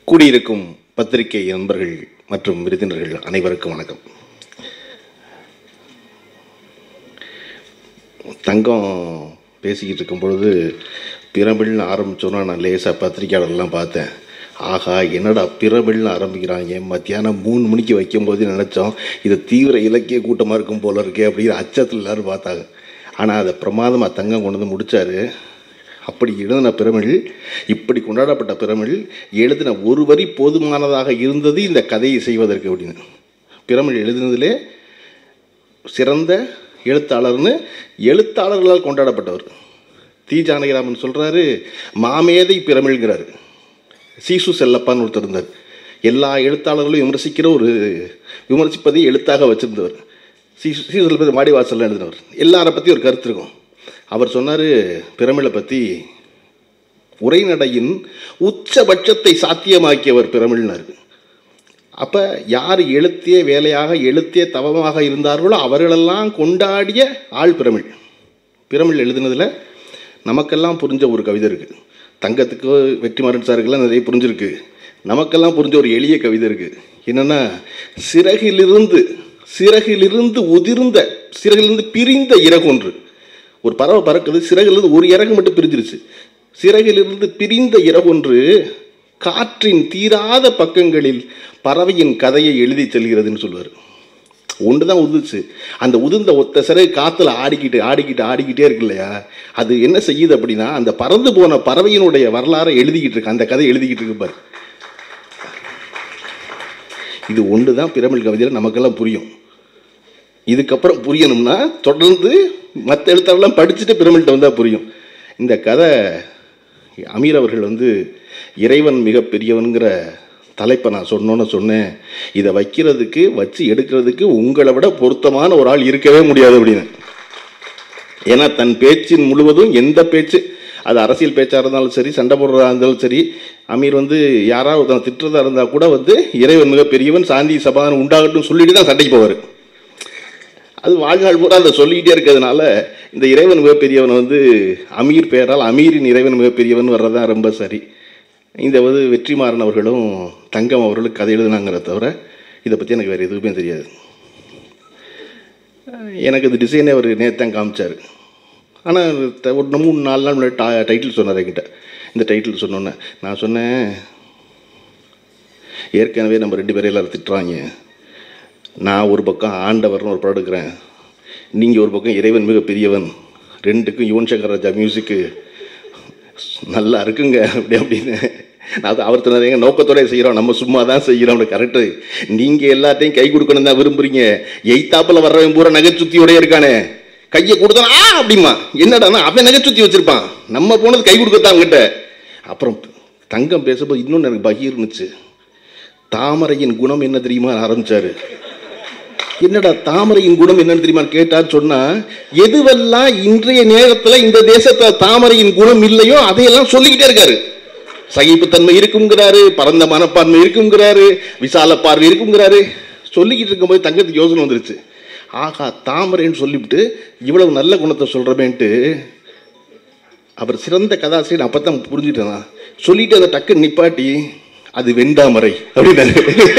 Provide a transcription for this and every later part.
கூடியிருக்கும் பத்திரிகை நண்பர்கள் மற்றும் விருந்தினர்கள் அனைவருக்கும் வணக்கம் தங்கம் பேசிக்கிட்டு இருக்கும் பொழுது பிரமிழ்னு ஆரம்பிச்சோன்னா நான் லேசாக பத்திரிக்கையாளர்லாம் பார்த்தேன் ஆகா என்னடா பிரமிழ்னு ஆரம்பிக்கிறாங்க மத்தியானம் மூணு மணிக்கு வைக்கும்போது நினச்சோம் இது தீவிர இலக்கிய கூட்டமாக இருக்கும் போல இருக்கே அப்படின்னு அச்சத்தில் எல்லாரும் பார்த்தாங்க ஆனால் அதை பிரமாதமாக தங்கம் கொண்டு வந்து முடித்தார் அப்படி எழுதின பிரமிழ் இப்படி கொண்டாடப்பட்ட பிரமிழ் எழுதின ஒரு வரி போதுமானதாக இருந்தது இந்த கதையை செய்வதற்கு அப்படின்னு பிரமிழ் எழுதினதிலே சிறந்த எழுத்தாளர்னு எழுத்தாளர்களால் கொண்டாடப்பட்டவர் தி ஜானகிராமன் சொல்கிறாரு மாமேதை பிரமிழ்கிறாரு சீசு செல்லப்பான்னு ஒருத்தர் இருந்தார் எல்லா எழுத்தாளர்களும் விமர்சிக்கிற ஒரு விமர்சிப்பதை எழுத்தாக வச்சுருந்தவர் சீசு சீசு செல்லப்பதி மாடிவாசலில் எழுதினவர் எல்லாரை பற்றி ஒரு கருத்து இருக்கும் அவர் சொன்னார் பிரமிழை பற்றி உரைநடையின் உச்சபட்சத்தை சாத்தியமாக்கியவர் பிரமிழ்னார் அப்போ யார் எழுத்திய வேலையாக எழுத்திய தவமாக இருந்தார்களோ அவர்களெல்லாம் கொண்டாடிய ஆள் பிரமிழ் பிரமிழ் எழுதுனதில் நமக்கெல்லாம் புரிஞ்ச ஒரு கவிதை இருக்குது தங்கத்துக்கு வெற்றிமாறன் சாருக்கெல்லாம் நிறைய புரிஞ்சிருக்கு நமக்கெல்லாம் புரிஞ்ச ஒரு எளிய கவிதை இருக்குது என்னென்னா சிறகிலிருந்து சிறகிலிருந்து உதிர்ந்த சிறகிலிருந்து பிரிந்த இறகொன்று ஒரு பறவை பறக்குது சிறகிலிருந்து ஒரு இறகு மட்டும் பிரிஞ்சிருச்சு சிறகிலிருந்து பிரிந்த இறகொன்று காற்றின் தீராத பக்கங்களில் பறவையின் கதையை எழுதி செல்கிறதுன்னு சொல்லுவார் ஒன்று தான் உதிச்சு அந்த உதிர்ந்த ஒத்த சிறகு காற்றுல ஆடிக்கிட்டு ஆடிக்கிட்டு ஆடிக்கிட்டே இருக்கு இல்லையா அது என்ன செய்யுது அப்படின்னா அந்த பறந்து போன பறவையினுடைய வரலாறை எழுதிக்கிட்டு இருக்கு அந்த கதை எழுதிக்கிட்டு இருக்கு பாரு இது ஒன்று தான் பிரமிழ் கவிதையில் நமக்கெல்லாம் புரியும் இதுக்கப்புறம் புரியணும்னா தொடர்ந்து மற்ற எழுத்தாளர்லாம் படிச்சுட்டு பிரமிழ்கிட்ட வந்தால் புரியும் இந்த கதை அமீர் அவர்கள் வந்து இறைவன் மிகப்பெரியவனுங்கிற தலைப்பை நான் சொன்னோன்னு சொன்னேன் இதை வைக்கிறதுக்கு வச்சு எடுக்கிறதுக்கு உங்களை விட பொருத்தமான ஒரு ஆள் இருக்கவே முடியாது அப்படின்னு ஏன்னா தன் பேச்சின் முழுவதும் எந்த பேச்சு அது அரசியல் பேச்சாக இருந்தாலும் சரி சண்டை போடுறதா இருந்தாலும் சரி அமீர் வந்து யாராவது ஒருத்தனை திட்டுறதா இருந்தால் கூட வந்து இறைவன் மிகப்பெரியவன் சாந்தி சமாதானம் உண்டாகட்டும் சொல்லிட்டு தான் சண்டைக்கு போவார் அது வாழ்நாள் பூரா அதை சொல்லிக்கிட்டே இருக்கிறதுனால இந்த இறைவன் மிகப்பெரியவன் வந்து அமீர் பெயரால் அமீரின் இறைவன் மிகப்பெரியவன் வர்றதான் ரொம்ப சரி இந்த வந்து வெற்றிமாறன் அவர்களும் தங்கம் அவர்களும் கதை எழுதுனாங்கிறத தவிர இதை பற்றி எனக்கு வேறு எதுவுமே தெரியாது எனக்கு இந்த டிசைனே அவர் நேத்தான் காமிச்சார் ஆனால் ஒரு மூணு நாலு நாள் முன்னாடி டா டைட்டில் சொன்னார் என்கிட்ட இந்த டைட்டில் சொன்னோன்னே நான் சொன்னேன் ஏற்கனவே நம்ம ரெண்டு பேரும் எல்லாரும் திட்டுறாங்க நான் ஒரு பக்கம் ஆண்டவர்னு ஒரு படம் எடுக்கிறேன் நீங்கள் ஒரு பக்கம் இறைவன் மிக பெரியவன் ரெண்டுக்கும் யுவன் சங்கர் ராஜா மியூசிக்கு நல்லா இருக்குங்க அப்படி அப்படின்னு நான் அவர் சொன்னது நோக்கத்தோட செய்கிறோம் நம்ம சும்மா தான் செய்கிறோம் கரெக்டு நீங்கள் எல்லாத்தையும் கை கொடுக்கணும் தான் விரும்புறீங்க எய்த்தாப்பில் வர்றவன் பூரா நகைச்சுத்தியோடய இருக்கானே கையை கொடுத்தா ஆ அப்படிமா என்னடானா அவன் நகைச்சுத்தி வச்சுருப்பான் நம்ம போனது கை கொடுக்கத்தான் அவங்ககிட்ட அப்புறம் தங்கம் பேசும்போது இன்னொன்று எனக்கு பகீர்னுச்சு தாமரையின் குணம் என்ன தெரியுமா ஆரம்பிச்சாரு என்னடா தாமரையின் குணம் என்னன்னு தெரியுமா கேட்டான்னு சொன்னா எதுவெல்லாம் இன்றைய நேரத்துல இந்த தேசத்துல தாமரையின் குணம் இல்லையோ அதையெல்லாம் சொல்லிக்கிட்டே இருக்காரு சகிப்புத்தன்மை இருக்குங்கிறாரு பரந்த மனப்பான்மை இருக்குங்கிறாரு விசால பார்வை இருக்குங்கிறாரு சொல்லிக்கிட்டு இருக்கும்போது தங்கத்துக்கு யோசனை வந்துருச்சு ஆகா தாமரைன்னு சொல்லிவிட்டு இவ்வளவு நல்ல குணத்தை சொல்றமேன்ட்டு அவர் சிறந்த கதாசிரியர் அப்பதான் புரிஞ்சுட்டேனா சொல்லிட்டு அதை டக்கு நிப்பாட்டி அது வெண்டாமரை அப்படின்னாரு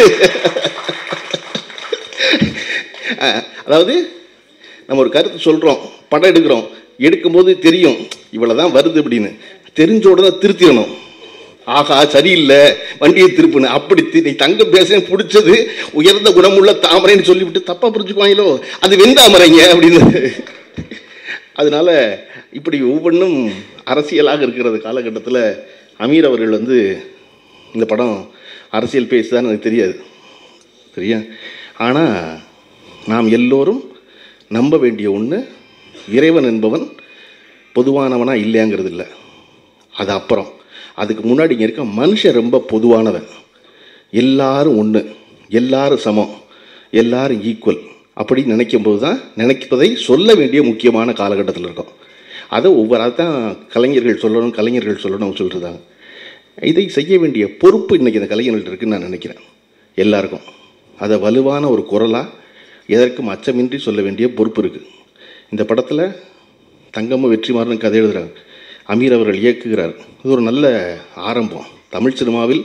அதாவது நம்ம ஒரு கருத்து சொல்கிறோம் படம் எடுக்கிறோம் எடுக்கும்போது தெரியும் இவ்வளோ தான் வருது அப்படின்னு தெரிஞ்ச உடனே திருத்திடணும் ஆகா சரியில்லை வண்டியை திருப்புன்னு அப்படி நீ தங்க பேச பிடிச்சது உயர்ந்த குணமுள்ள தாமரைன்னு சொல்லிவிட்டு தப்பாக புரிஞ்சுக்குவாங்களோ அது வெந்தாமரைங்க அப்படின்னு அதனால இப்படி ஒவ்வொன்றும் அரசியலாக இருக்கிறது காலகட்டத்தில் அமீர் அவர்கள் வந்து இந்த படம் அரசியல் பேசுதான்னு எனக்கு தெரியாது சரியா ஆனால் நாம் எல்லோரும் நம்ப வேண்டிய ஒன்று இறைவன் என்பவன் பொதுவானவனா இல்லையாங்கிறது இல்லை அது அப்புறம் அதுக்கு முன்னாடி இங்கே இருக்க மனுஷன் ரொம்ப பொதுவானவன் எல்லாரும் ஒன்று எல்லாரும் சமம் எல்லாரும் ஈக்குவல் அப்படின்னு நினைக்கும் போது தான் நினைப்பதை சொல்ல வேண்டிய முக்கியமான காலகட்டத்தில் இருக்கோம் அதை ஒவ்வொரு அதான் கலைஞர்கள் சொல்லணும் கலைஞர்கள் சொல்லணும் சொல்லிட்டுருந்தாங்க இதை செய்ய வேண்டிய பொறுப்பு இன்றைக்கி இந்த கலைஞர்கள்ட்ட இருக்குன்னு நான் நினைக்கிறேன் எல்லாருக்கும் அதை வலுவான ஒரு குரலாக எதற்கும் அச்சமின்றி சொல்ல வேண்டிய பொறுப்பு இருக்குது இந்த படத்தில் தங்கமும் வெற்றிமாறன் கதை எழுதுகிறாங்க அமீர் அவர்கள் இயக்குகிறார் இது ஒரு நல்ல ஆரம்பம் தமிழ் சினிமாவில்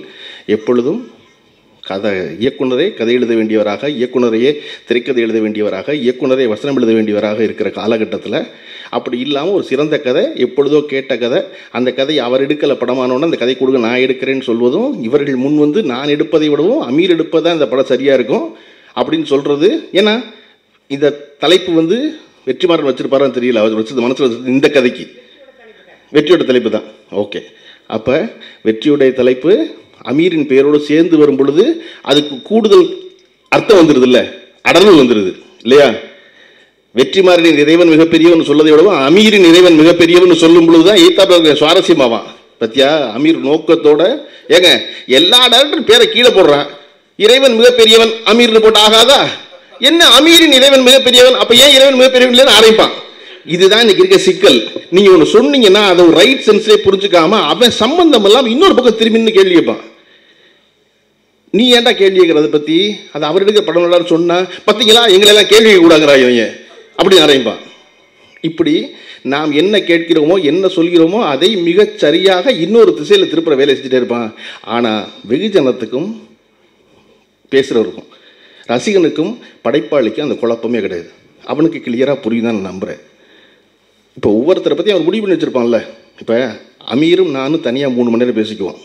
எப்பொழுதும் கதை இயக்குனரே கதை எழுத வேண்டியவராக இயக்குனரையே திரைக்கதை எழுத வேண்டியவராக இயக்குனரே வசனம் எழுத வேண்டியவராக இருக்கிற காலகட்டத்தில் அப்படி இல்லாமல் ஒரு சிறந்த கதை எப்பொழுதோ கேட்ட கதை அந்த கதை அவர் எடுக்கலை படமானோன்னு அந்த கதை கொடுங்க நான் எடுக்கிறேன்னு சொல்வதும் இவர்கள் முன் வந்து நான் எடுப்பதை விடவும் அமீர் எடுப்பதான் இந்த படம் சரியாக இருக்கும் அப்படின்னு சொல்கிறது ஏன்னா இந்த தலைப்பு வந்து வெற்றிமாறன் வச்சிருப்பாரான்னு தெரியல அவர் வச்சது மனசில் வச்சது இந்த கதைக்கு வெற்றியோட தலைப்பு தான் ஓகே அப்போ வெற்றியுடைய தலைப்பு அமீரின் பெயரோடு சேர்ந்து வரும் பொழுது அதுக்கு கூடுதல் அர்த்தம் வந்துடுது இல்லை அடர்வு வந்துடுது இல்லையா வெற்றிமாறனின் இறைவன் மிகப்பெரியவன் சொல்லதை விடவும் அமீரின் இறைவன் மிகப்பெரியவன் சொல்லும் பொழுது தான் எய்த்தாப்புல சுவாரஸ்யமாவான் பத்தியா அமீர் நோக்கத்தோட ஏங்க எல்லா டேரக்டரும் பேரை கீழே போடுறான் இறைவன் மிகப்பெரியவன் அமீர்னு போட்டு ஆகாதா என்ன அமீரின் இறைவன் மிகப்பெரியவன் அப்ப ஏன் இறைவன் மிகப்பெரியவன் இல்லைன்னு ஆரம்பிப்பான் இதுதான் இன்னைக்கு இருக்க சிக்கல் நீங்க ஒன்று சொன்னீங்கன்னா அதை ஒரு ரைட் சென்ஸ்லேயே புரிஞ்சுக்காம அவன் சம்பந்தம் இல்லாம இன்னொரு பக்கம் திரும்பி நின்னு கேள்வி கேட்பான் நீ ஏன்டா கேள்வி கேட்கற அதை பத்தி அது அவர் எடுக்கிற படம் எல்லாரும் சொன்னா பார்த்தீங்களா எங்களை எல்லாம் கேள்வி கூடாங்கிறா இவன் அப்படி ஆரம்பிப்பான் இப்படி நாம் என்ன கேட்கிறோமோ என்ன சொல்கிறோமோ அதை மிகச் சரியாக இன்னொரு திசையில் திருப்புற வேலை செஞ்சுட்டே இருப்பான் ஆனால் வெகுஜனத்துக்கும் பேசுகிறவருக்கும் ரசிகனுக்கும் படைப்பாளிக்கும் அந்த குழப்பமே கிடையாது அவனுக்கு கிளியராக புரியுதான் நான் நம்புகிறேன் இப்போ ஒவ்வொருத்தரை பற்றி அவன் முடிவு பண்ணி வச்சுருப்பான்ல இப்போ அமீரும் நானும் தனியாக மூணு மணி நேரம் பேசிக்குவோம்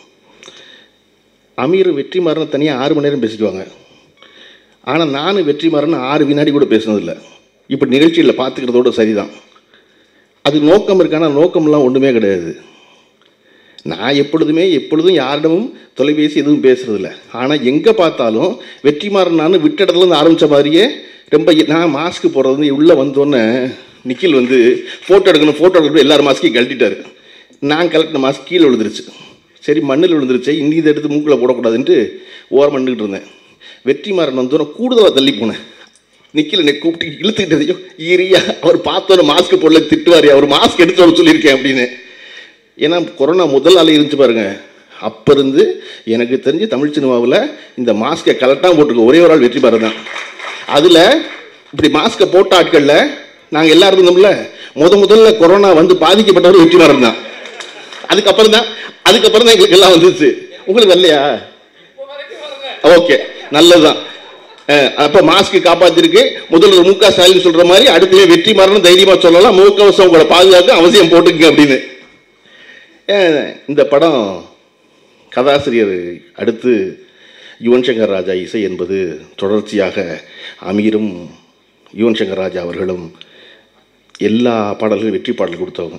அமீர் வெற்றிமாறன் தனியாக ஆறு மணி நேரம் பேசிக்குவாங்க ஆனால் நானும் வெற்றிமாறன் ஆறு வினாடி கூட பேசுனதில்லை இப்போ நிகழ்ச்சியில் பார்த்துக்கிறதோட சரிதான் அது நோக்கம் இருக்கான நோக்கம்லாம் ஒன்றுமே கிடையாது நான் எப்பொழுதுமே எப்பொழுதும் யாரிடமும் தொலைபேசி எதுவும் பேசுறதில்ல ஆனால் எங்கே பார்த்தாலும் வெற்றிமாறன் நான் விட்ட இடத்துல இருந்து ஆரம்பித்த மாதிரியே ரொம்ப நான் மாஸ்க் போடுறது உள்ளே வந்தோடனே நிக்கில் வந்து ஃபோட்டோ எடுக்கணும் ஃபோட்டோ எடுக்கணும் எல்லாரும் மாஸ்க்கையும் கழட்டிட்டாரு நான் கலட்டின மாஸ்க் கீழே விழுந்துருச்சு சரி மண்ணில் விழுந்துருச்சு இன்னி இதை எடுத்து மூக்கில் போடக்கூடாதுன்ட்டு ஓரம் பண்ணிக்கிட்டு இருந்தேன் வெற்றிமாறன் வந்தோடனே கூடுதலாக தள்ளி போனேன் நிக்கில் என்னை கூப்பிட்டு இழுத்துக்கிட்டதையும் ஈரியா அவர் பார்த்தோன்னே மாஸ்க் போடல திட்டுவார் அவர் மாஸ்க் எடுத்து வர சொல்லியிருக்கேன் அப்படின்னு ஏன்னா கொரோனா முதல் அலை இருந்துச்சு பாருங்க அப்போ இருந்து எனக்கு தெரிஞ்சு தமிழ் சினிமாவில் இந்த மாஸ்கை கரெக்டாக போட்டிருக்க ஒரே ஒரு ஆள் வெற்றி பாரு தான் அதில் இப்படி மாஸ்கை போட்ட ஆட்களில் நாங்கள் எல்லாரும் இருந்தோம்ல முத முதல்ல கொரோனா வந்து பாதிக்கப்பட்டவர் வெற்றி பாரு தான் அதுக்கப்புறம் தான் அதுக்கப்புறம் தான் எங்களுக்கு எல்லாம் வந்துச்சு உங்களுக்கு வரலையா ஓகே நல்லதுதான் அஹ், அப்ப மாஸ்க் காப்பாத்திருக்கு முதல்வர் மு க ஸ்டாலின் சொல்ற மாதிரி அடுத்து வெற்றி மரணம் தைரியமா சொல்லலாம் முகக்கவசம் உங்களை பாதுகாக்க அவசியம் போட்டுக்குங்க அப்படின்னு அஹ், இந்த படம் கதாசிரியர் அடுத்து யுவன் சங்கர் ராஜா இசை என்பது தொடர்ச்சியாக அமீரும் யுவன் சங்கர் ராஜா அவர்களும் எல்லா பாடல்களும் வெற்றி பாடல் கொடுத்தவங்க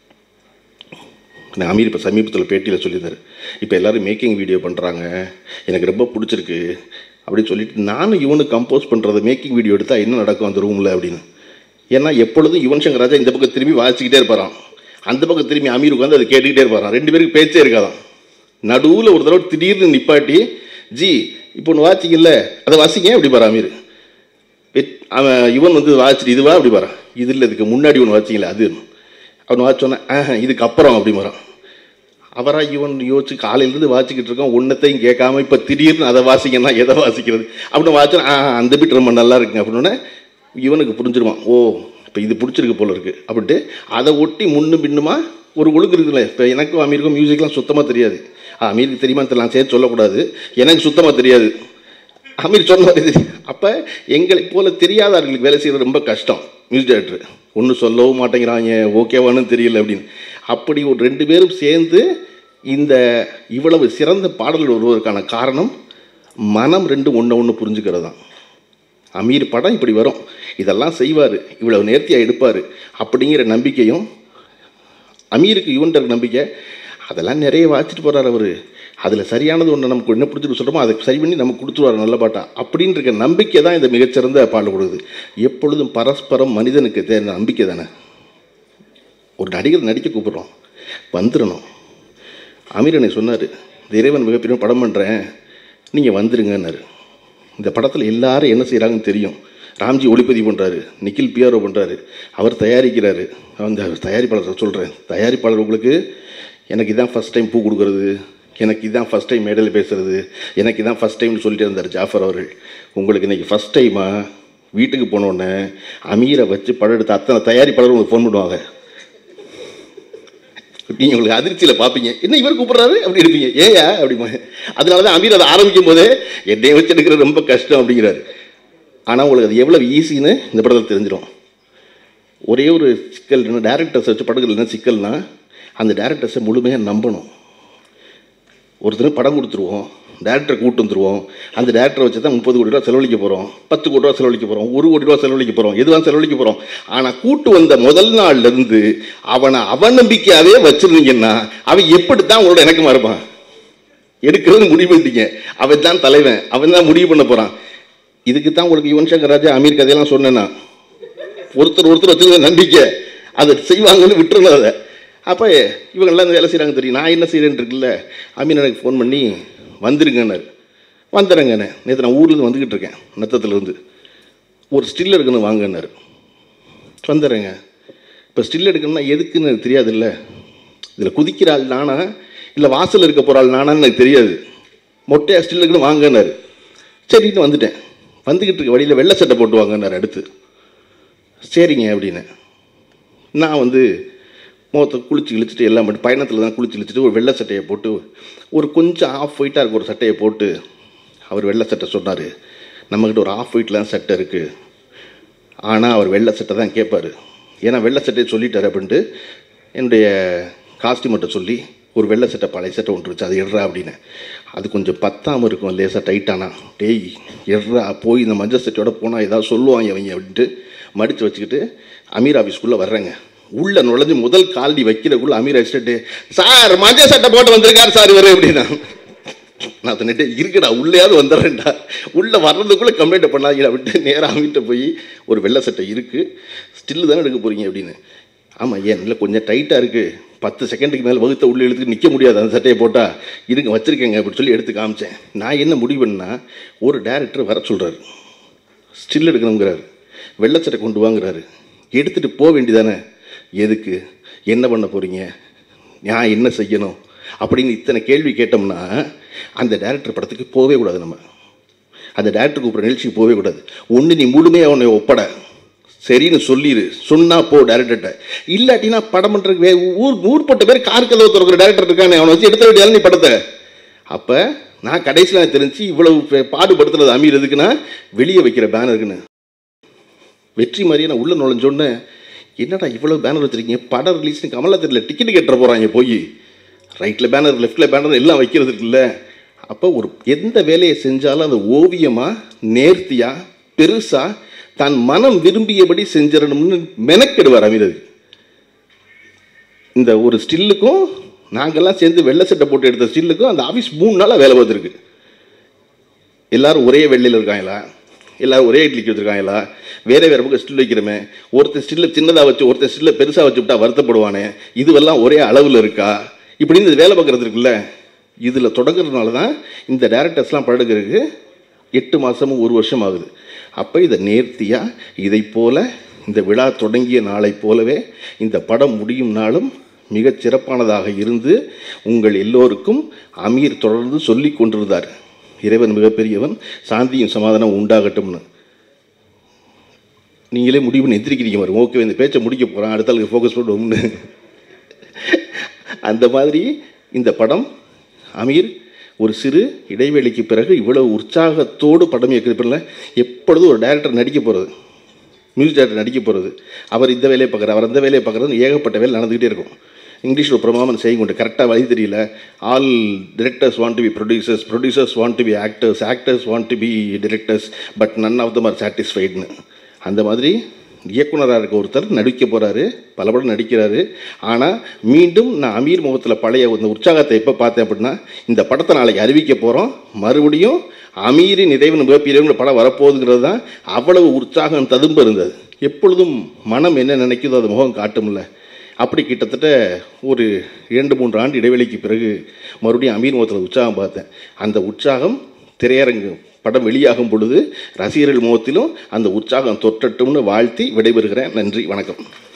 நான் அமீர் இப்போ சமீபத்தில் பேட்டியில் சொல்லியிருந்தார் இப்போ எல்லாரும் மேக்கிங் வீடியோ பண்ணுறாங்க எனக்கு ரொம்ப பிடிச்சிருக்கு அப்படின்னு சொல்லிட்டு நானும் இவனுக்கு கம்போஸ் பண்ணுறது மேக்கிங் வீடியோ எடுத்தால் என்ன நடக்கும் அந்த ரூமில் அப்படின்னு ஏன்னா எப்பொழுதும் யுவன் சங்கர் ராஜா இந்த பக்கம் திரும்பி வாசிக்கிட்டே இருப்பாராம் அந்த பக்கம் திரும்பி அமீர் உட்காந்து அதை கேட்டுக்கிட்டே இருப்பாராம் ரெண்டு பேருக்கு பேச்சே இருக்காதாம் நடுவில் ஒரு தடவை திடீர்னு நிப்பாட்டி ஜி இப்போ ஒன்று வாசிக்கல அதை வாசிங்க அப்படி பாரு அமீர் வெட்- அவன் இவன் வந்து வாசிட்டு இதுவா அப்படி பாரு இது இல்லை இதுக்கு முன்னாடி ஒன்று வாசிக்கல அது அவன் வாச்சோன்னே ஆஹ் இதுக்கு அப்புறம் அப்படி வரான் அவரா இவன் யோசிச்சு காலையிலேருந்து வாசிக்கிட்டு இருக்கோம் ஒன்றத்தையும் கேட்காம இப்போ திடீர்னு அதை வாசிங்கன்னா எதை வாசிக்கிறது அப்படின்னு வாச்சோன்னா ஆ அந்த பீட் ரொம்ப நல்லா இருக்குங்க அப்படின்னே இவனுக்கு புரிஞ்சிருவான் ஓ இப்போ இது பிடிச்சிருக்கு போல இருக்கு அப்படின்ட்டு அதை ஒட்டி முன்னும் பின்னுமா ஒரு ஒழுங்கு இருக்குல்ல இப்போ எனக்கும் அமீருக்கும் மியூசிக்லாம் சுத்தமாக தெரியாது ஆ, அமீருக்கு தெரியுமான்னு தெரியல, நான் சேர்த்து சொல்லக்கூடாது எனக்கு சுத்தமாக தெரியாது அமீர் சொன்ன மாதிரி அப்போ எங்களை போல தெரியாதவர்களுக்கு வேலை செய்கிறது ரொம்ப கஷ்டம் மியூசிக் டைரக்டர் ஒன்றும் சொல்லவும் மாட்டேங்கிறாங்க ஓகேவானு தெரியல அப்படின்னு அப்படி ஒரு ரெண்டு பேரும் சேர்ந்து இந்த இவ்வளவு சிறந்த பாடல்கள் வருவதற்கான காரணம் மனம் ரெண்டும் ஒன்று ஒன்று புரிஞ்சுக்கிறது தான் அமீர் படம் இப்படி வரும் இதெல்லாம் செய்வார் இவ்வளவு நேர்த்தியாக எடுப்பார் அப்படிங்கிற நம்பிக்கையும் அமீருக்கு யுவன்டர் நம்பிக்கை அதெல்லாம் நிறைய வாச்சிட்டு போகிறார் அவர் அதில் சரியானது ஒன்று நமக்கு என்ன பிடிச்சிருக்கு சொல்கிறோமோ அதை சரி பண்ணி நமக்கு கொடுத்துருவார் நல்ல பாட்டா அப்படின்னு இருக்க நம்பிக்கை தான் இந்த மிகச்சிறந்த பாடல் கொடுக்குது எப்பொழுதும் பரஸ்பரம் மனிதனுக்கு தேவை நம்பிக்கை தானே ஒரு நடிகர் நடிக்க கூப்பிட்றோம் வந்துடணும் அமீரனை சொன்னார் இறைவன் மிகப்பெரிய படம் பண்ணுறேன் நீங்கள் வந்துருங்கன்னாரு இந்த படத்தில் எல்லாரும் என்ன செய்கிறாங்கன்னு தெரியும் ராம்ஜி ஒளிப்பதிவு பண்ணுறாரு நிக்கில் பிஆர்ஓ பண்ணுறாரு அவர் தயாரிக்கிறாரு அந்த தயாரிப்பாளர் சொல்கிறேன் தயாரிப்பாளர் உங்களுக்கு எனக்கு இதான் ஃபஸ்ட் டைம் பூ கொடுக்குறது எனக்கு இதான் ஃபஸ்ட் டைம் மேடையில் பேசுறது எனக்கு இதான் ஃபஸ்ட் டைம்னு சொல்லிட்டு இருந்தார் ஜாஃபர் அவர்கள் உங்களுக்கு இன்றைக்கி ஃபஸ்ட் டைமாக வீட்டுக்கு போனோடனே அமீரை வச்சு படம் எடுத்த அத்தனை தயாரிப்பாளர் உங்களுக்கு ஃபோன் பண்ணுவாங்க நீங்கள் உங்களுக்கு அதிர்ச்சியில் பார்ப்பீங்க என்ன இவர் கூப்பிட்றாரு அப்படி இருப்பீங்க ஏயா அப்படிமா அதனால தான் அமீர் அதை ஆரம்பிக்கும் போதே என்னைய வச்சு எடுக்கிறது ரொம்ப கஷ்டம் அப்படிங்கிறாரு ஆனால் உங்களுக்கு அது எவ்வளோ ஈஸின்னு இந்த படத்தில் தெரிஞ்சிடும் ஒரே ஒரு சிக்கல் என்ன டேரக்டர்ஸை வச்சு படங்கள் என்ன சிக்கல்னா அந்த டேரக்டர்ஸை முழுமையாக நம்பணும் ஒருத்தர் படம் கொடுத்துருவோம் டேரக்டரை கூட்டு வந்துருவோம் அந்த டேரக்டரை வச்சு தான் முப்பது கோடி ரூபா செலவழிக்க போகிறோம் பத்து கோடி ரூபா செலவழிக்க போகிறோம் ஒரு கோடி ரூபா செலவழிக்க போகிறோம் எதுவாக செலவழிக்க போகிறோம் ஆனால் கூட்டு வந்த முதல் நாள்லேருந்து அவனை அவநம்பிக்கையாகவே வச்சுருந்தீங்கன்னா அவன் எப்படி தான் உங்களோட இணக்கமாக இருப்பான் எடுக்கிறது முடிவு பண்ணிட்டீங்க அவன் தான் தலைவன் அவன் தான் முடிவு பண்ண போகிறான் இதுக்கு தான் உங்களுக்கு யுவன் சங்கர் ராஜா அமீர் கதையெல்லாம் சொன்னேன்னா ஒருத்தர் ஒருத்தர் வச்சுருந்த நம்பிக்கை அதை செய்வாங்கன்னு விட்டுருந்தோம் அதை அப்போ இவங்கெல்லாம் இந்த வேலை செய்கிறாங்க தெரியும் நான் என்ன செய்கிறேன்னு இருக்குல்ல அமீன் எனக்கு ஃபோன் பண்ணி வந்துருங்கன்னாரு வந்துடுறேங்கண்ணே நேற்று நான் ஊர்லேருந்து வந்துக்கிட்டு இருக்கேன் நத்தத்துலேருந்து ஒரு ஸ்டில் எடுக்கணும் வாங்கன்னாரு வந்துடுறேங்க இப்போ ஸ்டில் எடுக்கணும்னா எதுக்குன்னு எனக்கு தெரியாதுல்ல இதில் குதிக்கிற ஆள் நானா இல்லை வாசல் இருக்க போகிற ஆள் நானான்னு எனக்கு தெரியாது மொட்டையாக ஸ்டில் எடுக்கணும் வாங்கன்னாரு சரின்னு வந்துட்டேன் வந்துக்கிட்டு இருக்க வழியில் வெள்ளை சட்டை போட்டு வாங்கன்னாரு அடுத்து சரிங்க அப்படின்னு நான் வந்து முகத்தை குளிச்சு இழிச்சிட்டு எல்லாம் பண்ணி பயணத்தில் தான் குளிச்சு இழிச்சிட்டு ஒரு வெள்ளை சட்டையை போட்டு ஒரு கொஞ்சம் ஆஃப் ஒயிட்டாக இருக்க ஒரு சட்டையை போட்டு அவர் வெள்ளை சட்டை சொன்னார் நம்மக்கிட்ட ஒரு ஆஃப் ஒயிட்டில் தான் சட்டை இருக்குது ஆனால் அவர் வெள்ளை சட்டை தான் கேட்பார் ஏன்னா வெள்ளை சட்டையை சொல்லிட்டார் அப்படின்ட்டு என்னுடைய காஸ்டியூமர்கிட்ட சொல்லி ஒரு வெள்ளை சட்டை பழைய சட்டை ஒன்று இருந்துச்சு அது எட்ரா அப்படின்னு அது கொஞ்சம் பத்தாமல் இருக்கும் லேசாக டைட்டானா டேய் எட்ரா போய் இந்த மஞ்சள் சட்டையோட போனால் ஏதாவது சொல்லுவாங்க அவங்க அப்படின்ட்டு மடித்து வச்சுக்கிட்டு அமீர் ஆஃபீஸ்க்குள்ளே வர்றேங்க உள்ளே நுழைஞ்சு முதல் காலடி வைக்கிறக்குள்ள அமீர் அடிச்சுட்டு சார் மஞ்சள் சட்டை போட்டு வந்திருக்காரு சார் இவர் அப்படின்னா நான் சொன்னிட்டு இருக்குடா உள்ளேயாவது வந்துடுறேன்டா உள்ளே வர்றதுக்குள்ளே கம்ப்ளைண்ட் பண்ணாங்கடா விட்டு நேராக அவங்ககிட்ட போய் ஒரு வெள்ளை சட்டை இருக்குது ஸ்டில்லு தானே எடுக்க போகிறீங்க அப்படின்னு ஆமாம் ஏன் இல்லை கொஞ்சம் டைட்டாக இருக்குது பத்து செகண்டுக்கு மேலே வகுத்த உள்ளே இழுத்துக்கு நிற்க முடியாது அந்த சட்டையை போட்டால் இருங்க வச்சுருக்கேங்க அப்படின்னு சொல்லி எடுத்து காமிச்சேன் நான் என்ன முடிவு பண்ணா ஒரு டேரக்டர் வர சொல்கிறாரு ஸ்டில் எடுக்கணுங்கிறாரு வெள்ளை சட்டை கொண்டு வாங்குறாரு எடுத்துகிட்டு போக வேண்டியதானே எதுக்கு என்ன பண்ண போகிறீங்க நான் என்ன செய்யணும் அப்படின்னு இத்தனை கேள்வி கேட்டோம்னா அந்த டேரக்டர் படத்துக்கு போகவே கூடாது நம்ம அந்த டேரக்டர் கூப்பிட்ற நிகழ்ச்சிக்கு போகவே கூடாது ஒன்று நீ முழுமையாக உன்னை ஒப்பட சரின்னு சொல்லிடு சொன்னா போ டேரக்டர்கிட்ட இல்லாட்டினா படம் பண்ணுறதுக்கு வே ஊர் ஊர்பட்ட பேர் கார் கதவு திறக்கிற டேரக்டர் இருக்கானே அவனை வச்சு எடுத்த வேண்டியாலும் நீ படத்தை அப்போ நான் கடைசியில் எனக்கு தெரிஞ்சு இவ்வளவு பே- பாடுபடுத்துறது அமீர் எதுக்குன்னா வெளியே வைக்கிற பேனருக்குன்னு வெற்றி மாதிரியே நான் உள்ளே நுழைஞ்சோன்னே என்னடா இவ்வளோ பேனர் வச்சுருக்கீங்க படம் ரிலீஸ்னு கமலாத்திரில் டிக்கெட் கட்டுற போகிறாங்க போய் ரைட்டில் பேனர் லெஃப்ட்டில் பேனர் எல்லாம் வைக்கிறது இருக்குல்ல அப்போ ஒரு எந்த வேலையை செஞ்சாலும் அது ஓவியமாக நேர்த்தியாக பெருசாக தான் மனம் விரும்பியபடி செஞ்சிடணும்னு மெனக்கெடுவார் அமீர் அதுக்கு இந்த ஒரு ஸ்டில்லுக்கும் நாங்கள்லாம் சேர்ந்து வெள்ளை சட்டை போட்டு எடுத்த ஸ்டில்லுக்கும் அந்த ஆஃபீஸ் மூணு நாளாக வேலை பார்த்துருக்கு எல்லாரும் ஒரே வெள்ளையில் இருக்காங்களா எல்லாரும் ஒரே இட்லிக்கு வச்சுருக்காங்களா வேற வேற பக்கம் ஸ்டில் வைக்கிறோமே ஒருத்தன் ஸ்டில்ல சின்னதாக வச்சு ஒருத்தன் ஸ்டில்ல பெருசாக வச்சு விட்டா வருத்தப்படுவானே இதுவெல்லாம் ஒரே அளவில் இருக்கா இப்படின்னு இந்த வேலை பார்க்குறது இருக்குல்ல இதில் தொடங்குறதுனால தான் இந்த டேரக்டர்ஸ்லாம் பழகிறதுக்கு எட்டு மாதமும் ஒரு வருஷம் ஆகுது அப்போ இதை நேர்த்தியாக இதை போல இந்த விழா தொடங்கிய நாளைப் போலவே இந்த படம் முடியும் நாளும் மிகச் சிறப்பானதாக இருந்து உங்கள் எல்லோருக்கும் அமீர் தொடர்ந்து சொல்லி கொண்டிருந்தார் இறைவன் மிகப்பெரியவன் சாந்தியும் சமாதானம் உண்டாகட்டும்னு நீங்களே முடிவு பண்ணி எந்திரிக்கிறீங்க பாருங்க ஓகே இந்த பேச்சை முடிக்க போகிறான் அடுத்த ஆளுக்கு ஃபோக்கஸ் பண்ணுவோம்னு அந்த மாதிரி இந்த படம் அமீர் ஒரு சிறு இடைவெளிக்கு பிறகு இவ்வளவு உற்சாகத்தோடு படம் இயக்கிறதுல எப்பொழுதும் ஒரு டைரக்டர் நடிக்க போகிறது மியூசிக் டைரக்டர் நடிக்க போகிறது அவர் இந்த வேலையை பார்க்குறார் அவர் அந்த வேலையை பார்க்குறது ஏகப்பட்ட வேலை நடந்துக்கிட்டே இருக்கும் இங்கிலீஷில் ஒரு பிரமாமன் செய்யும் கொண்டு கரெக்டாக வழி தெரியல all directors want to be producers producers want to be actors actors want to be directors but none of them are சாட்டிஸ்ஃபைட்னு அந்த மாதிரி இயக்குனராக இருக்க ஒருத்தர் நடிக்க போகிறாரு பல படம் நடிக்கிறாரு ஆனால் மீண்டும் நான் அமீர் முகத்தில் பழைய இந்த உற்சாகத்தை எப்போ பார்த்தேன் அப்படின்னா இந்த படத்தை நாளைக்கு அறிவிக்க போகிறோம் மறுபடியும் அமீரின் இறைவன் மிகப்பெரியவங்க படம் வரப்போகுதுங்கிறது தான் அவ்வளவு உற்சாகம் ததும்ப இருந்தது எப்பொழுதும் மனம் என்ன நினைக்குதோ அது முகம் காட்டும்ல அப்படி கிட்டத்தட்ட ஒரு இரண்டு மூன்று ஆண்டு இடைவெளிக்கு பிறகு மறுபடியும் அமீர் முகத்தில் உற்சாகம் பார்த்தேன் அந்த உற்சாகம் திரையரங்கு படம் வெளியாகும் பொழுது ரசிகர்கள் முகத்திலும் அந்த உற்சாகம் தொற்றட்டும்னு வாழ்த்தி விடைபெறுகிறேன் நன்றி வணக்கம்